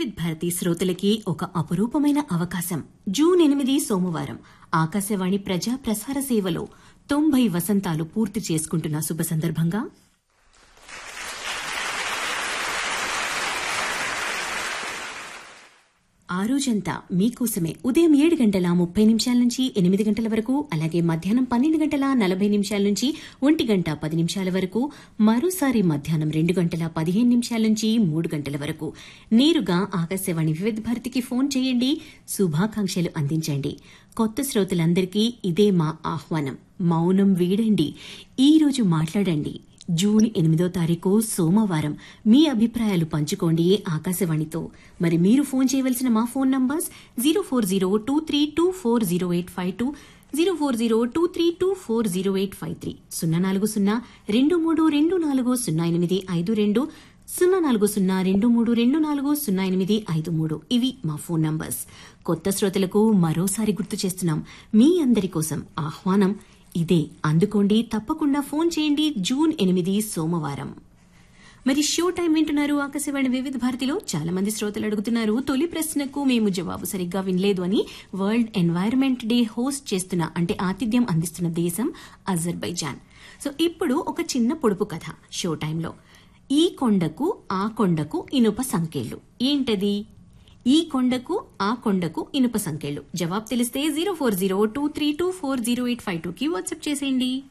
వివిధ్ భారతి శ్రోతలకి ఒక అపురూపమైన అవకాశం జూన్ ఎనిమిది సోమవారం ఆకాశవాణి ప్రజా ప్రసార సేవలో తొంభై వసంతాలు పూర్తి చేసుకుంటున్న శుభ సందర్భంగా ఆ రోజంతా మీకోసమే ఉదయం ఏడు గంటల ముప్పై నిమిషాల నుంచి ఎనిమిది గంటల వరకు అలాగే మధ్యాహ్నం పన్నెండు గంటల నలభై నిమిషాల నుంచి ఒంటి గంట పది నిమిషాల వరకు మరోసారి మధ్యాహ్నం రెండు గంటల పదిహేను నిమిషాల నుంచి మూడు గంటల వరకు నేరుగా ఆకాశవాణి వివిధ భారతికి ఫోన్ చేయండి శుభాకాంక్షలు అందించండి కొత్త శ్రోతలందరికీ ఇదే మా ఆహ్వానం మౌనం వీడండి ఈ రోజు మాట్లాడండి జూన్ ఎనిమిదో తారీఖు సోమవారం మీ అభిప్రాయాలు పంచుకోండి ఆకాశవాణితో మరి మీరు ఫోన్ చేయవలసిన మా phone numbers zero four zero two three two four zero eight five two zero four zero two three two four zero eight five three సున్నా నాలుగు సున్నా రెండు మూడు రెండు నాలుగు సున్నా ఎనిమిది ఐదు రెండు సున్నా నాలుగు సున్నా రెండు మూడు రెండు నాలుగు సున్నా ఎనిమిది ఐదు మూడు ఇవి మా ఫోన్ నంబర్స్ కొత్త శ్రోతలకు మరోసారి గుర్తు చేస్తున్నాం మీ అందరి కోసం ఆహ్వానం ఇదే అందుకోండి తప్పకుండా ఫోన్ చేయండి జూన్ ఎనిమిది సోమవారం మరి షో టైం వింటున్నారు ఆకాశవాణి వివిధ భారతిలో చాలా మంది శ్రోతలు అడుగుతున్నారు తొలి ప్రశ్నకు మేము జవాబు సరిగ్గా వినలేదు అని వరల్డ్ ఎన్వైరన్మెంట్ డే హోస్ట్ చేస్తున్న అంటే ఆతిథ్యం అందిస్తున్న దేశం అజర్బైజాన్ సో ఇప్పుడు ఒక చిన్న పొడుపు కథ షో టైంలో ఈ కొండకు ఆ కొండకు ఇనుప సంఖ్యలు ఏంటది ఈ కొండకు ఆ కొండకు ఇనుప సంఖ్యలు జవాబు తెలిస్తే zero four zero two three two four zero eight five టూకి వాట్సాప్ చేసేయండి